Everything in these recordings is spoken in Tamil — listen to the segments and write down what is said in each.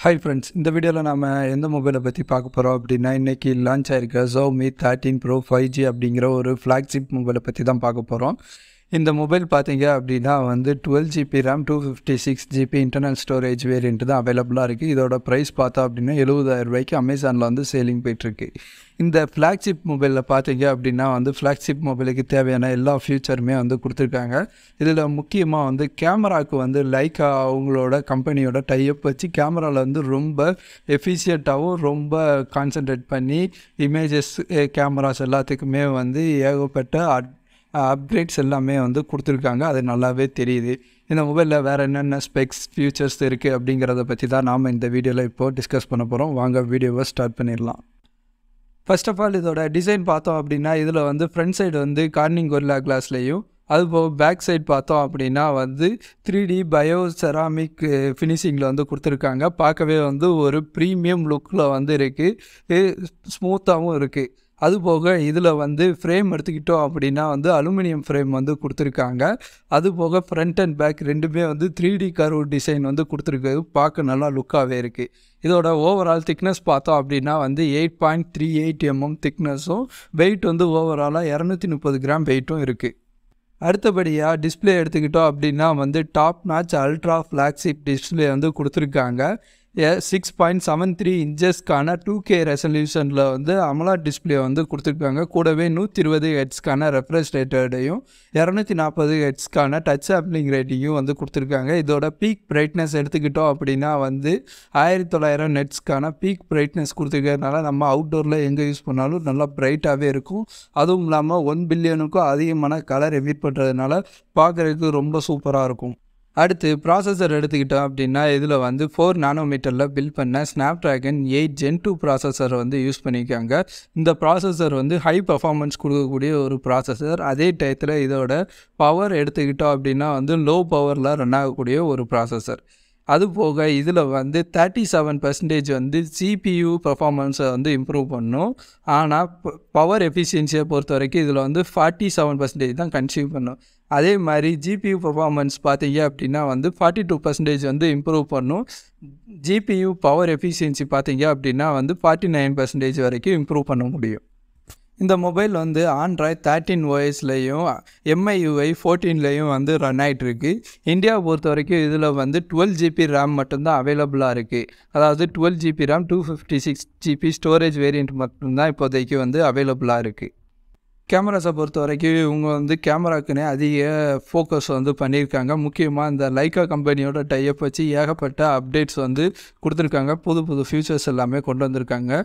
ஹாய் ஃப்ரெண்ட்ஸ் இந்த வீடியோவில் நம்ம எந்த மொபைலை பற்றி பார்க்க போகிறோம் அப்படின்னா இன்றைக்கி லான்ச் ஆயிருக்க Xiaomi thirteen pro five G அப்படிங்கிற ஒரு ஃப்ளாக்ஷிப் மொபைலை பற்றி தான் பார்க்க போகிறோம் இந்த மொபைல் பார்த்தீங்க அப்படின்னா வந்து twelve GB RAM two fifty six GB internal storage variant தான் அவைலபிளாக இருக்குது இதோட ப்ரைஸ் பார்த்தோம் அப்படின்னா எழுபதாயிரம் ரூபாய்க்கு அமேசானில் வந்து சேலிங் போயிட்டுருக்கு இந்த ஃப்ளாக்ஷிப் மொபைலில் பார்த்தீங்க அப்படின்னா வந்து ஃப்ளாக்ஷிப் மொபைலுக்கு தேவையான எல்லா ஃபியூச்சருமே வந்து கொடுத்துருக்காங்க இதில் முக்கியமாக வந்து கேமராவுக்கு வந்து லைக்கா அவங்களோட கம்பெனியோட டைப் வச்சு கேமராவில் வந்து ரொம்ப எஃபிஷியண்ட்டாகவும் ரொம்ப கான்சென்ட்ரேட் பண்ணி இமேஜஸ் கேமராஸ் எல்லாத்துக்குமே வந்து ஏகப்பட்ட அட் அப்கிரேட்ஸ் எல்லாமே வந்து கொடுத்துருக்காங்க அது நல்லாவே தெரியுது இந்த மொபைலில் வேறு என்னென்ன ஸ்பெக்ஸ் ஃபியூச்சர்ஸ் இருக்குது அப்படிங்கிறத பற்றி தான் நாம் இந்த வீடியோவில் இப்போது டிஸ்கஸ் பண்ண போகிறோம் வாங்க வீடியோவை ஸ்டார்ட் பண்ணிடலாம் ஃபர்ஸ்ட் ஆஃப் ஆல் இதோட டிசைன் பார்த்தோம் அப்படின்னா இதில் வந்து ஃப்ரண்ட் சைடு வந்து கார்னிங் கொரில்லா கிளாஸ்லேயும் அது போக பேக் சைடு பார்த்தோம் அப்படின்னா வந்து த்ரீ டி பயோ செராமிக் ஃபினிஷிங்கில் வந்து கொடுத்துருக்காங்க பார்க்கவே வந்து ஒரு ப்ரீமியம் லுக்கில் வந்து இருக்குது ஸ்மூத்தாகவும் இருக்குது அது போக இதில் வந்து ஃப்ரேம் எடுத்துக்கிட்டோம் அப்படின்னா வந்து அலுமினியம் ஃப்ரேம் வந்து கொடுத்துருக்காங்க அது போக ஃப்ரண்ட் அண்ட் பேக் ரெண்டுமே வந்து த்ரீ டி கர்வ் டிசைன் வந்து கொடுத்துருக்கு பார்க்க நல்லா லுக்காகவே இருக்குது இதோட ஓவரால் திக்னஸ் பார்த்தோம் அப்படின்னா வந்து eight point three eight mm திக்னஸும் வெயிட் வந்து ஓவராலாக இரநூத்தி முப்பது கிராம் வெயிட்டும் இருக்குது அடுத்தபடியாக டிஸ்பிளே எடுத்துக்கிட்டோம் அப்படின்னா வந்து top notch ultra flagship display வந்து கொடுத்துருக்காங்க சிக்ஸ் பாயிண்ட் செவன் த்ரீ இன்ச்சஸ்க்கான டூ கே ரெசல்யூஷனில் வந்து அமலா டிஸ்பிளே வந்து கொடுத்துருக்காங்க கூடவே நூற்றி இருபது ஹெட்ஸ்க்கான ரெஃப்ரெஷ் ரேட்டடையும் இரநூத்தி நாற்பது ஹெட்ஸ்க்கான டச் ஆப்லிங் ரேட்டிங்கும் வந்து கொடுத்துருக்காங்க இதோட பீக் பிரைட்னஸ் எடுத்துக்கிட்டோம் அப்படின்னா வந்து ஆயிரத்தி தொள்ளாயிரம் நெட்ஸ்க்கான பீக் பிரைட்னஸ் கொடுத்துருக்கறதுனால நம்ம அவுட்டோரில் எங்கே யூஸ் பண்ணாலும் நல்லா பிரைட்டாகவே இருக்கும் அதுவும் இல்லாமல் ஒன் பில்லியனுக்கும் அதிகமான கலர் எமிட் பண்ணுறதுனால பார்க்குறதுக்கு ரொம்ப சூப்பராக இருக்கும் அடுத்து ப்ராசஸர் எடுத்துக்கிட்டோம் அப்படின்னா இதில் வந்து ஃபோர் நானோமீட்டரில் பில்ட் பண்ண Snapdragon eight gen two processor வந்து யூஸ் பண்ணியிருக்காங்க இந்த ப்ராசஸர் வந்து ஹை பர்ஃபார்மன்ஸ் கொடுக்கக்கூடிய ஒரு ப்ராசஸர் அதே டயத்தில் இதோட பவர் எடுத்துக்கிட்டோம் அப்படின்னா வந்து லோ பவரில் ரன் ஆகக்கூடிய ஒரு ப்ராசஸர் அது போக இதில் வந்து தேர்ட்டி செவன் பர்சன்டேஜ் வந்து சிபியூ பர்ஃபார்மன்ஸை வந்து இம்ப்ரூவ் பண்ணும் ஆனால் பவர் எஃபிஷியன்சியை பொறுத்த வரைக்கும் இதில் வந்து ஃபார்ட்டி செவன் பர்சன்டேஜ் தான் கன்சியூம் பண்ணும் அதே மாதிரி ஜிபியூ பர்ஃபார்மன்ஸ் பார்த்தீங்க அப்படின்னா வந்து ஃபார்ட்டி டூ பர்சன்டேஜ் வந்து இம்ப்ரூவ் பண்ணும் ஜிபியூ பவர் எஃபிஷியன்சி பார்த்தீங்க அப்படின்னா வந்து ஃபார்ட்டி நைன் பர்சன்டேஜ் வரைக்கும் இம்ப்ரூவ் பண்ண முடியும் இந்த மொபைல் வந்து ஆண்ட்ராய்ட் தேர்ட்டின் ஓஎஸ்லேயும் எம்ஐயுஐ ஃபோர்டீன்லேயும் வந்து ரன் ஆகிட்டுருக்கு இந்தியாவை பொறுத்த வரைக்கும் இதில் வந்து டுவெல் ஜிபி ரேம் மட்டும்தான் அவைலபிளாக இருக்குது அதாவது twelve GB RAM two fifty six GB storage variant மட்டும்தான் இப்போதைக்கு வந்து அவைலபிளாக இருக்குது கேமராஸை பொறுத்த வரைக்கும் இவங்க வந்து கேமராக்குன்னே அதிக ஃபோக்கஸ் வந்து பண்ணியிருக்காங்க முக்கியமாக இந்த லைக்கா கம்பெனியோட டைப் வச்சு ஏகப்பட்ட அப்டேட்ஸ் வந்து கொடுத்துருக்காங்க புது புது ஃபியூச்சர்ஸ் எல்லாமே கொண்டு வந்திருக்காங்க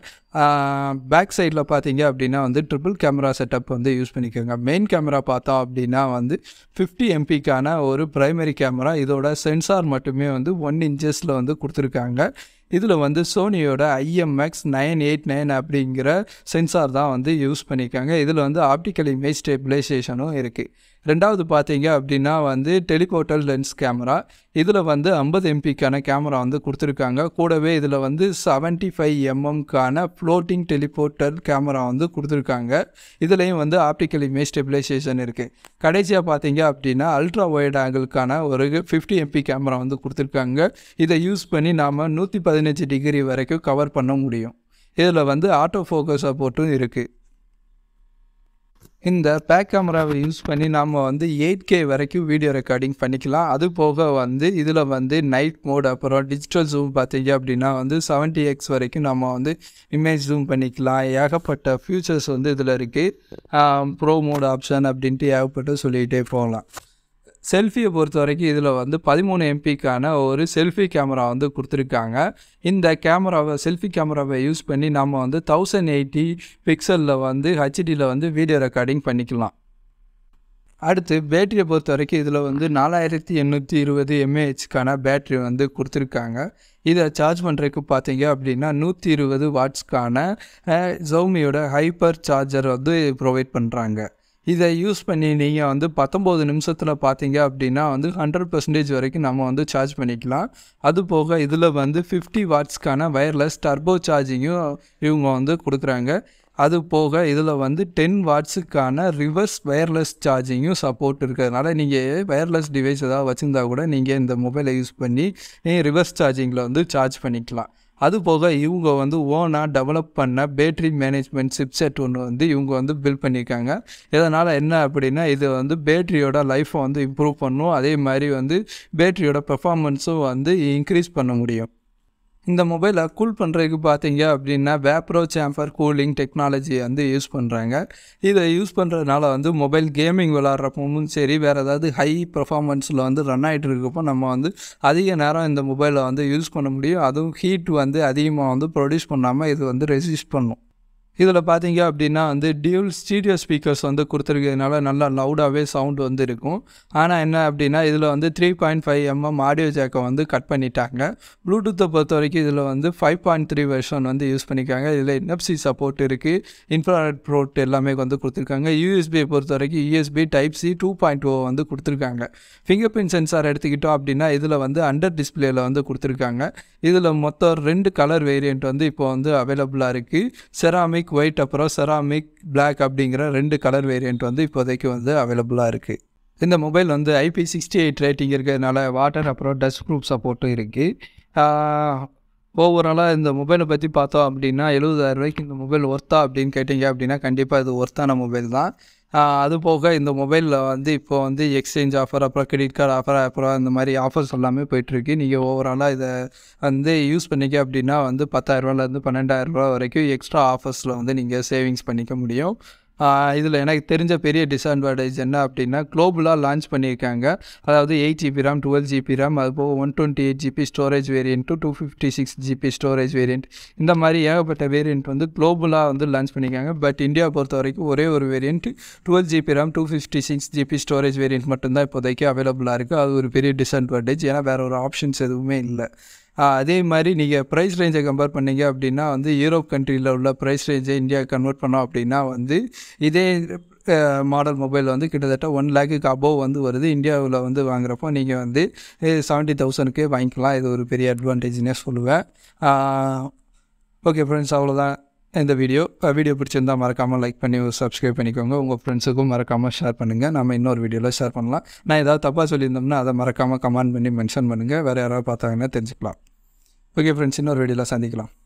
பேக் சைடில் பார்த்தீங்க அப்படின்னா வந்து ட்ரிபிள் கேமரா செட்டப் வந்து யூஸ் பண்ணிக்கோங்க மெயின் கேமரா பார்த்தோம் அப்படின்னா வந்து ஃபிஃப்டி எம்பிக்கான ஒரு ப்ரைமரி கேமரா இதோட சென்சார் மட்டுமே வந்து ஒன் இன்ச்சஸில் வந்து கொடுத்துருக்காங்க இதில் வந்து சோனியோட ஐஎம்எக்ஸ் நைன் எயிட் நைன் அப்படிங்கிற சென்சார் தான் வந்து யூஸ் பண்ணியிருக்காங்க இதில் வந்து ஆப்டிக்கல் இமேஜ் ஸ்டெபிலைசேஷனும் இருக்குது ரெண்டாவது பார்த்தீங்க அப்படின்னா வந்து டெலிபோர்ட்டல் லென்ஸ் கேமரா இதில் வந்து ஐம்பது எம்பிக்கான கேமரா வந்து கொடுத்துருக்காங்க கூடவே இதில் வந்து செவன்ட்டி ஃபைவ் எம்எம்க்கான ஃப்ளோட்டிங் டெலிபோர்ட்டல் கேமரா வந்து கொடுத்துருக்காங்க இதுலேயும் வந்து ஆப்டிக்கல் இமேஜ் ஸ்டெபிலைசேஷன் இருக்குது கடைசியாக பார்த்தீங்க அப்படின்னா அல்ட்ரா ஒய்ட் ஆங்கிளுக்கான ஒரு ஃபிஃப்டி எம்பி கேமரா வந்து கொடுத்துருக்காங்க இதை யூஸ் பண்ணி நாம் நூற்றி பதினஞ்சு டிகிரி வரைக்கும் கவர் பண்ண முடியும் இதில் வந்து ஆட்டோ ஃபோக்கஸ் சப்போர்ட்டும் இருக்குது இந்த பேக் கேமராவை யூஸ் பண்ணி நாம் வந்து எயிட் கே வரைக்கும் வீடியோ ரெக்கார்டிங் பண்ணிக்கலாம் அது போக வந்து இதில் வந்து நைட் மோட் அப்புறம் டிஜிட்டல் ஜூம் பார்த்தீங்க அப்படின்னா வந்து செவன்ட்டி எக்ஸ் வரைக்கும் நம்ம வந்து இமேஜ் ஜூம் பண்ணிக்கலாம் ஏகப்பட்ட ஃபியூச்சர்ஸ் வந்து இதில் இருக்குது ப்ரோ மோட் ஆப்ஷன் அப்படின்ட்டு ஏகப்பட்டு சொல்லிகிட்டே போகலாம் செல்ஃபியை பொறுத்த வரைக்கும் இதில் வந்து பதிமூணு எம்பிக்கான ஒரு செல்ஃபி கேமரா வந்து கொடுத்துருக்காங்க இந்த கேமராவை செல்ஃபி கேமராவை யூஸ் பண்ணி நம்ம வந்து தௌசண்ட் எயிட்டி பிக்சலில் வந்து ஹெச்டியில் வந்து வீடியோ ரெக்கார்டிங் பண்ணிக்கலாம் அடுத்து பேட்டரியை பொறுத்த வரைக்கும் இதில் வந்து நாலாயிரத்தி எண்ணூற்றி இருபது எம்ஏஹெச்க்கான பேட்ரி வந்து கொடுத்துருக்காங்க இதை சார்ஜ் பண்ணுறதுக்கு பார்த்தீங்க அப்படின்னா நூற்றி இருபது வாட்ஸ்க்கான ஜவுமியோட ஹைப்பர் சார்ஜர் வந்து ப்ரொவைட் பண்ணுறாங்க இதை யூஸ் பண்ணி நீங்கள் வந்து பத்தொம்போது நிமிஷத்தில் பார்த்தீங்க அப்படின்னா வந்து ஹண்ட்ரட் பர்சன்டேஜ் வரைக்கும் நம்ம வந்து சார்ஜ் பண்ணிக்கலாம் அது போக இதில் வந்து ஃபிஃப்டி வாட்ஸ்க்கான வயர்லெஸ் டர்போ சார்ஜிங்கும் இவங்க வந்து கொடுக்குறாங்க அது போக இதில் வந்து டென் வாட்ஸுக்கான ரிவர்ஸ் வயர்லெஸ் சார்ஜிங்கும் சப்போர்ட் இருக்கிறதுனால நீங்கள் வயர்லெஸ் டிவைஸ் ஏதாவது வச்சுருந்தா கூட நீங்கள் இந்த மொபைலை யூஸ் பண்ணி ரிவர்ஸ் சார்ஜிங்கில் வந்து சார்ஜ் பண்ணிக்கலாம் அது போக இவங்க வந்து ஓனாக டெவலப் பண்ண பேட்ரி மேனேஜ்மெண்ட் சிப்செட் ஒன்று வந்து இவங்க வந்து பில்ட் பண்ணியிருக்காங்க இதனால் என்ன அப்படின்னா இது வந்து பேட்ரியோட லைஃப்பை வந்து இம்ப்ரூவ் பண்ணும் அதே மாதிரி வந்து பேட்ரியோட பெர்ஃபார்மன்ஸும் வந்து இன்க்ரீஸ் பண்ண முடியும் இந்த மொபைலை கூல் பண்ணுறதுக்கு பார்த்தீங்க அப்படின்னா வேப்ரோ சேம்பர் கூலிங் டெக்னாலஜி வந்து யூஸ் பண்ணுறாங்க இதை யூஸ் பண்ணுறதுனால வந்து மொபைல் கேமிங் விளாட்றப்பவும் சரி வேறு ஏதாவது ஹை பர்ஃபார்மன்ஸில் வந்து ரன் ஆகிட்டு இருக்கப்போ நம்ம வந்து அதிக நேரம் இந்த மொபைலை வந்து யூஸ் பண்ண முடியும் அதுவும் ஹீட் வந்து அதிகமாக வந்து ப்ரொடியூஸ் பண்ணாமல் இது வந்து ரெசிஸ்ட் பண்ணும் இதில் பார்த்தீங்க அப்படின்னா வந்து டியூல் ஸ்டீடியோ ஸ்பீக்கர்ஸ் வந்து கொடுத்துருக்கிறதுனால நல்லா லவுடாகவே சவுண்ட் வந்து இருக்கும் ஆனால் என்ன அப்படின்னா இதில் வந்து three point five mm audio ஜாக்கை வந்து கட் பண்ணிட்டாங்க ப்ளூடூத்தை பொறுத்த வரைக்கும் இதில் வந்து ஃபைவ் பாயிண்ட் த்ரீ வெர்ஷன் வந்து யூஸ் பண்ணிக்காங்க இதில் என்எஃப்சி சப்போர்ட் இருக்குது இன்ஃப்ராரெட் ப்ரோட் எல்லாமே வந்து கொடுத்துருக்காங்க யூஎஸ்பியை பொறுத்த வரைக்கும் USB type C two point O வந்து கொடுத்துருக்காங்க ஃபிங்கர் பிரிண்ட் சென்சார் எடுத்துக்கிட்டோம் அப்படின்னா இதில் வந்து அண்டர் டிஸ்பிளேயில் வந்து கொடுத்துருக்காங்க இதில் மொத்தம் ரெண்டு கலர் வேரியண்ட் வந்து இப்போ வந்து அவைலபிளாக இருக்குது செராமிக் ஒயிட் அப்புறம் செராமிக் பிளாக் அப்படிங்கிற ரெண்டு கலர் வேரியண்ட் வந்து இப்போதைக்கு வந்து அவைலபிளாக இருக்குது இந்த மொபைல் வந்து ஐபி சிக்ஸ்டி எயிட் ரேட்டிங் இருக்கிறதுனால வாட்டர் அப்புறம் டஸ்ட் ப்ரூஃப் சப்போர்ட்டும் இருக்குது ஓவராலாக இந்த மொபைலை பற்றி பார்த்தோம் அப்படின்னா எழுபதாயிரம் ரூபாய்க்கு இந்த மொபைல் ஒர்த்தா அப்படின்னு கேட்டிங்க அப்படின்னா கண்டிப்பாக இது ஒர்த்தான மொபைல் தான் அது போக இந்த மொபைலில் வந்து இப்போ வந்து எக்ஸ்சேஞ்ச் ஆஃபர் அப்புறம் கிரெடிட் கார்டு ஆஃபர் அப்புறம் இந்த மாதிரி ஆஃபர்ஸ் எல்லாமே போயிட்டுருக்கு நீங்கள் ஓவராலாக இதை வந்து யூஸ் பண்ணிக்க அப்படின்னா வந்து பத்தாயிரரூவாலேருந்து பன்னெண்டாயிரரூவா வரைக்கும் எக்ஸ்ட்ரா ஆஃபர்ஸில் வந்து நீங்கள் சேவிங்ஸ் பண்ணிக்க முடியும் இதில் எனக்கு தெரிஞ்ச பெரிய டிஸ்அட்வான்டேஜ் என்ன அப்படின்னா குளோபலாக லான்ச் பண்ணியிருக்காங்க அதாவது eight GB RAM twelve GB RAM அது போக one twenty eight GB storage variant two fifty six GB storage variant இந்த மாதிரி ஏகப்பட்ட வேரியண்ட் வந்து குளோபலாக வந்து லான்ச் பண்ணியிருக்காங்க பட் இந்தியா பொறுத்த வரைக்கும் ஒரே ஒரு variant twelve GB RAM two fifty six GB storage variant மட்டும்தான் இப்போதைக்கு அவைலபிளாக இருக்குது அது ஒரு பெரிய டிஸ்அட்வான்டேஜ் ஏன்னா வேறு ஒரு ஆப்ஷன்ஸ் எதுவுமே இல்லை அதே மாதிரி நீங்கள் ப்ரைஸ் ரேஞ்சை கம்பேர் பண்ணீங்க அப்படின்னா வந்து யூரோப் கண்ட்ரியில் உள்ள ப்ரைஸ் ரேஞ்சை இந்தியா கன்வெர்ட் பண்ணோம் அப்படின்னா வந்து இதே மாடல் மொபைல் வந்து கிட்டத்தட்ட ஒன் லேக்குக்கு அபோவ் வந்து வருது இந்தியாவில் வந்து வாங்குறப்போ நீங்கள் வந்து செவன்ட்டி தௌசண்ட்க்கே வாங்கிக்கலாம் இது ஒரு பெரிய அட்வான்டேஜ்னே சொல்லுவேன் ஓகே ஃப்ரெண்ட்ஸ் அவ்வளோதான் இந்த வீடியோ வீடியோ பிடிச்சிருந்தால் மறக்காமல் லைக் பண்ணி சப்ஸ்கிரைப் பண்ணிக்கோங்க உங்கள் ஃப்ரெண்ட்ஸுக்கும் மறக்காமல் ஷேர் பண்ணுங்கள் நம்ம இன்னொரு வீடியோவில் ஷேர் பண்ணலாம் நான் ஏதாவது தப்பாக சொல்லியிருந்தோம்னா அதை மறக்காமல் கமெண்ட் பண்ணி மென்ஷன் பண்ணுங்கள் வேறு யாராவது பார்த்தாங்கன்னா தெரிஞ்சுக்கலாம் ஓகே ஃப்ரெண்ட்ஸ் இன்னொரு வீடியோவில் சந்திக்கலாம்